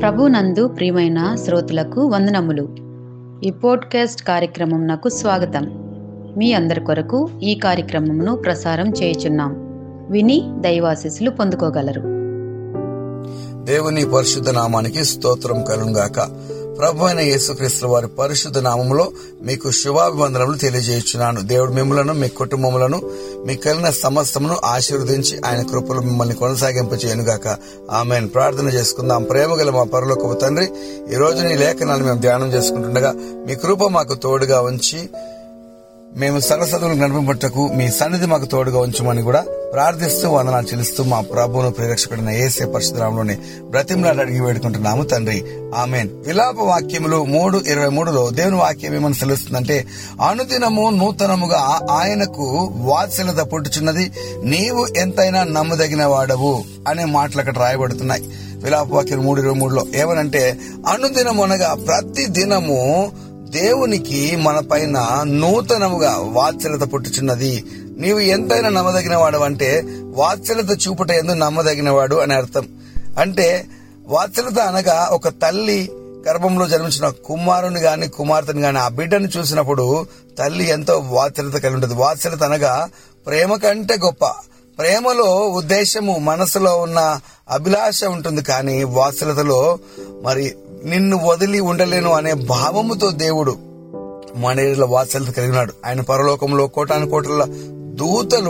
ప్రభునందు ప్రియమైన శ్రోతలకు వందనములు ఈ పోడ్కాస్ట్ కార్యక్రమం నాకు స్వాగతం మీ అందరి కొరకు ఈ కార్యక్రమమును ప్రసారం చేయుచున్నాం విని దైవాశీస్సులు పొందుకోగలరు దేవుని పరిశుద్ధ నామానికి స్తోత్రం కలుగాక ప్రభు అయిన యేసుక్రీస్తు వారి పరిశుద్ధ నామములో మీకు శుభాభివందనములు తెలియజేయుచున్నాను దేవుడు మిమ్మలను మీ కుటుంబములను మీ కలిగిన సమస్తమును ఆశీర్వదించి ఆయన కృపలు మిమ్మల్ని కొనసాగింపచేయనుగాక ఆమెను ప్రార్థన చేసుకుందాం ప్రేమ గల మా పరలోకపు తండ్రి ఈ రోజు నీ లేఖనాలు మేము ధ్యానం చేసుకుంటుండగా మీ కృప మాకు తోడుగా ఉంచి మేము సరసతులకు నడిపింపటకు మీ సన్నిధి మాకు తోడుగా ఉంచమని కూడా ప్రార్థిస్తూ వందనాలు చెల్లిస్తూ మా ప్రభువును ప్రేరక్షకుడిన ఏసే పరిశుద్ధరాములోని బ్రతిమలాడు అడిగి వేడుకుంటున్నాము తండ్రి ఆమెన్ విలాప వాక్యములు మూడు ఇరవై మూడులో దేవుని వాక్యం ఏమని తెలుస్తుందంటే అనుదినము నూతనముగా ఆయనకు వాత్సల్యత పుట్టుచున్నది నీవు ఎంతైనా నమ్మదగిన వాడవు అనే మాటలు అక్కడ రాయబడుతున్నాయి విలాప వాక్యం మూడు ఇరవై మూడులో ఏమనంటే అనుదినము అనగా ప్రతి దినము దేవునికి మన పైన నూతనముగా వాత్సల్యత పుట్టుచున్నది నీవు ఎంతైనా నమ్మదగిన వాడు అంటే వాత్సల్యత చూపుట ఎందు నమ్మదగిన వాడు అని అర్థం అంటే వాత్సల్యత అనగా ఒక తల్లి గర్భంలో జన్మించిన కుమారుని గాని కుమార్తెని గాని ఆ బిడ్డను చూసినప్పుడు తల్లి ఎంతో వాత్సల్యత కలిగి ఉంటుంది వాత్సల్యత అనగా ప్రేమ కంటే గొప్ప ప్రేమలో ఉద్దేశము మనసులో ఉన్న అభిలాష ఉంటుంది కానీ వాత్సల్యతలో మరి నిన్ను వదిలి ఉండలేను అనే భావముతో దేవుడు మనలో వాత్సల్యత కలిగినాడు ఆయన పరలోకంలో కోటాను కోట్ల దూతలు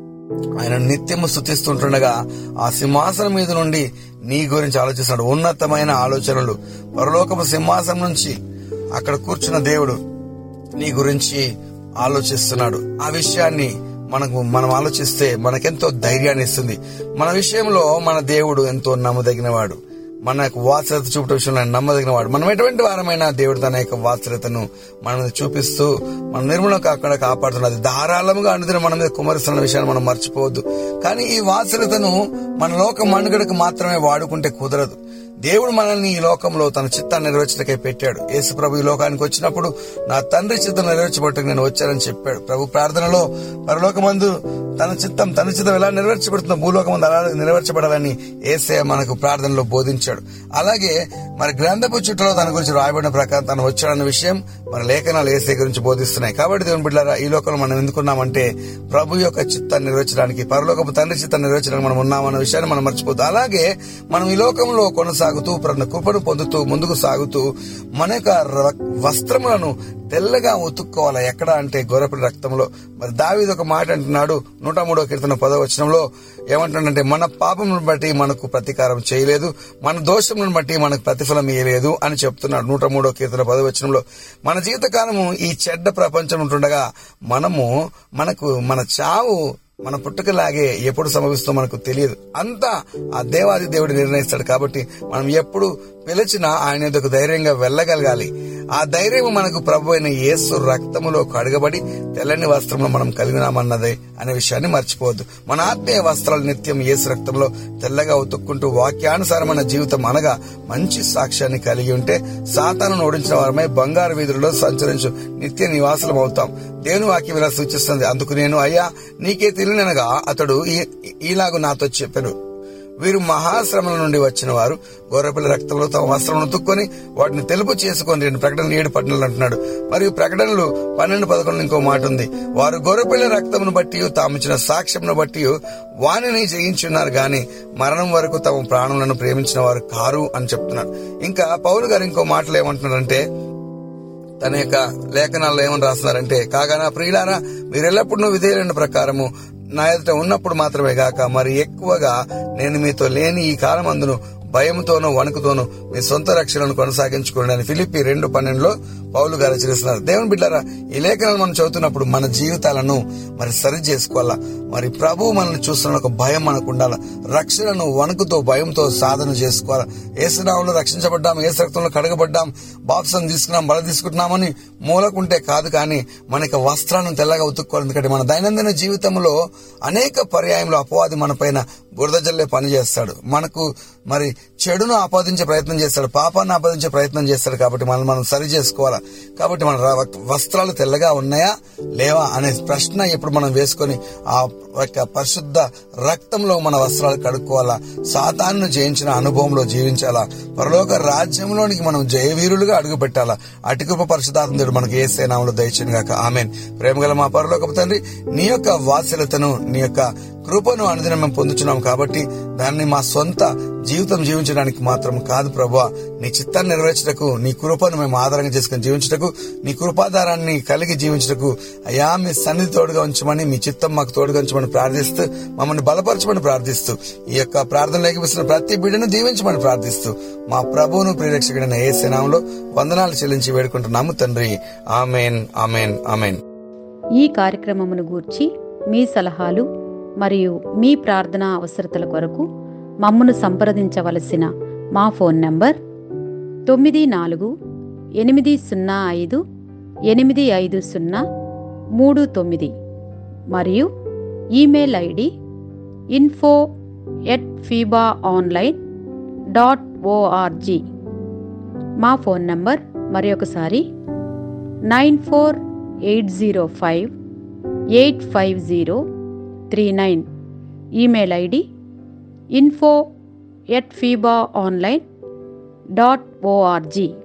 ఆయన నిత్యము స్థుతిస్తుంటుండగా ఆ సింహాసనం మీద నుండి నీ గురించి ఆలోచిస్తున్నాడు ఉన్నతమైన ఆలోచనలు పరలోకపు సింహాసనం నుంచి అక్కడ కూర్చున్న దేవుడు నీ గురించి ఆలోచిస్తున్నాడు ఆ విషయాన్ని మనకు మనం ఆలోచిస్తే మనకెంతో ధైర్యాన్ని ఇస్తుంది మన విషయంలో మన దేవుడు ఎంతో నమ్మదగినవాడు మనకు వాత్సరత చూపట విషయంలో ఆయన నమ్మదగిన వాడు మనం ఎటువంటి వారమైనా దేవుడు తన యొక్క వాత్సరతను మన మీద చూపిస్తూ మన నిర్మూలన కాకుండా కాపాడుతున్నది ధారాళముగా అనుదిన మన మీద కుమరిస్తున్న విషయాన్ని మనం మర్చిపోవద్దు కానీ ఈ వాత్సరతను మన లోక మనుగడకు మాత్రమే వాడుకుంటే కుదరదు దేవుడు మనల్ని ఈ లోకంలో తన చిత్తాన్ని నెరవేర్చడానికై పెట్టాడు యేసు ప్రభు ఈ లోకానికి వచ్చినప్పుడు నా తండ్రి చిత్తం నెరవేర్చబట్టుకు నేను వచ్చానని చెప్పాడు ప్రభు ప్రార్థనలో పరలోకమందు తన చిత్తం తన చిత్తం ఎలా నెరవేర్చబడుతుందో భూలోకమందు అలా నెరవేర్చబడాలని ఏసే మనకు ప్రార్థనలో బోధించాడు అలాగే మరి గ్రంథపు చుట్టలో తన గురించి రాయబడిన ప్రకారం తను వచ్చాడన్న విషయం మన లేఖనాలు ఏసే గురించి బోధిస్తున్నాయి కాబట్టి దేవుని బిడ్డారా ఈ లోకంలో మనం ఎందుకున్నామంటే ప్రభు యొక్క చిత్తాన్ని నెరవేర్చడానికి పరలోకపు తండ్రి చిత్తాన్ని నెరవేర్చడానికి మనం ఉన్నామన్న విషయాన్ని మనం మర్చిపోద్దు అలాగే మనం ఈ లోకంలో కొనసాగుతూ ప్రన్న కృపను పొందుతూ ముందుకు సాగుతూ మన యొక్క ర- వస్త్రములను తెల్లగా ఉతుక్కోవాలి ఎక్కడ అంటే గొర్రెపిల్ల రక్తంలో మరి దావీదు ఒక మాట అంటున్నాడు నూట మూడో కీర్తన పదో వచనంలో ఏమంటున్నాడంటే మన పాపమును బట్టి మనకు ప్రతీకారం చేయలేదు మన దోషములను బట్టి మనకు ప్రతిఫలం ఇయ్యలేదు అని చెప్తున్నాడు నూట మూడో కీర్తన పదో వచనంలో మన జీవితకాలము ఈ చెడ్డ ప్రపంచం ఉంటుండగా మనము మనకు మన చావు మన పుట్టుకలాగే ఎప్పుడు సంభవిస్తుందో మనకు తెలియదు అంతా ఆ దేవాది దేవుడు నిర్ణయిస్తాడు కాబట్టి మనం ఎప్పుడు పిలిచినా ఆయన ఎదుకు ధైర్యంగా వెళ్ళగలగాలి ఆ ధైర్యం మనకు ప్రభు అయిన యేసు రక్తములో కడగబడి తెల్లని వస్త్రంలో మనం కలిగినామన్నదే అనే విషయాన్ని మర్చిపోవద్దు మన ఆత్మీయ వస్త్రాలు నిత్యం యేసు రక్తంలో తెల్లగా ఉతుక్కుంటూ వాక్యానుసారమైన జీవితం అనగా మంచి సాక్ష్యాన్ని కలిగి ఉంటే సాతాను ఓడించిన వారమై బంగారు వీధులలో సంచరించు నిత్య నివాసులం అవుతాం దేవుని వాక్యం ఇలా సూచిస్తుంది అందుకు నేను అయ్యా నీకే తెలియనగా అతడు ఈ- ఈలాగు నాతో చెప్పాను వీరు మహాశ్రమల నుండి వచ్చిన వారు గొర్రెపిల్ల రక్తంలో తమ వస్త్రమును తుక్కొని వాటిని తెలుపు చేసుకొని రెండు ప్రకటనలు ఏడు పట్టణాలు అంటున్నాడు మరియు ప్రకటనలు పన్నెండు పదకొండు ఇంకో మాట ఉంది వారు గొర్రెపిల్ల రక్తమును బట్టి తాము ఇచ్చిన సాక్ష్యమును బట్టి వాణిని జయించున్నారు గాని మరణం వరకు తమ ప్రాణములను ప్రేమించిన వారు కారు అని చెప్తున్నాడు ఇంకా పౌలు గారు ఇంకో మాటలు ఏమంటున్నారంటే తన యొక్క లేఖనాల్లో ఏమని రాస్తున్నారంటే కాగా నా ప్రియులారా మీరు ఎల్లప్పుడూ విధేయులైన ప్రకారము నా ఎదుట ఉన్నప్పుడు మాత్రమే గాక మరి ఎక్కువగా నేను మీతో లేని ఈ కాలం అందును భయంతోనూ వణుకుతోనూ మీ సొంత రక్షణను కొనసాగించుకోండి అని ఫిలిప్పి రెండు పన్నెండులో పౌలు గారు హెచ్చరిస్తున్నారు దేవుని బిడ్డారా ఈ లేఖనాలు మనం చదువుతున్నప్పుడు మన జీవితాలను మరి సరి చేసుకోవాలా మరి ప్రభు మనల్ని చూస్తున్న ఒక భయం మనకు ఉండాలా రక్షణను వణుకుతో భయంతో సాధన చేసుకోవాలా ఏసునామంలో రక్షించబడ్డాం ఏసు రక్తంలో కడగబడ్డాం బాప్సం తీసుకున్నాం బల తీసుకుంటున్నామని మూలకుంటే కాదు కానీ మనకి వస్త్రాలను తెల్లగా ఉతుక్కోవాలి ఎందుకంటే మన దైనందిన జీవితంలో అనేక పర్యాయంలో అపవాది మన పైన బురద జల్లే పని చేస్తాడు మనకు మరి చెడును ఆపాదించే ప్రయత్నం చేస్తాడు పాపాన్ని ఆపాదించే ప్రయత్నం చేస్తాడు కాబట్టి మనం మనం సరి చేసుకోవాలా కాబట్టి మన ర- వస్త్రాలు తెల్లగా ఉన్నాయా లేవా అనే ప్రశ్న ఇప్పుడు మనం వేసుకొని ఆ యొక్క పరిశుద్ధ రక్తంలో మన వస్త్రాలు కడుక్కోవాలా సాతాను జయించిన అనుభవంలో జీవించాలా పరలోక రాజ్యంలోనికి మనం జయవీరులుగా అడుగు పెట్టాలా అటుకృప పరిశుద్ధాత్ముడు మనకి ఏ సేనాములు దయచిన గాక ఆమెన్ ప్రేమగల మా పరలోకపు తండ్రి నీ యొక్క వాత్సల్యతను నీ యొక్క కృపను అనుదినం మేము పొందుతున్నాం కాబట్టి దాన్ని మా సొంత జీవితం జీవించడానికి మాత్రం కాదు ప్రభా నీ చిత్తాన్ని నెరవేర్చటకు నీ కృపను మేము ఆధారంగా చేసుకుని జీవించటకు నీ కృపాధారాన్ని కలిగి జీవించటకు అయా మీ సన్నిధి తోడుగా ఉంచమని మీ చిత్తం మాకు తోడుగా ఉంచమని ప్రార్థిస్తూ మమ్మల్ని బలపరచమని ప్రార్థిస్తూ ఈ యొక్క ప్రార్థన లేకపోతున్న ప్రతి బిడ్డను దీవించమని ప్రార్థిస్తూ మా ప్రభువును ప్రియరక్షకుడైన ఏ సేనాంలో వందనాలు చెల్లించి వేడుకుంటున్నాము తండ్రి ఆమెన్ ఆమెన్ ఆమెన్ ఈ కార్యక్రమమును గూర్చి మీ సలహాలు మరియు మీ ప్రార్థనా అవసరతల కొరకు మమ్మను సంప్రదించవలసిన మా ఫోన్ నంబర్ తొమ్మిది నాలుగు ఎనిమిది సున్నా ఐదు ఎనిమిది ఐదు సున్నా మూడు తొమ్మిది మరియు email ID info at FIBA online dot ORG మా ఫోన్ నంబర్ మరి ఒకసారి nine four eight zero five eight five zero three nine email ID info at FIBA online dot ORG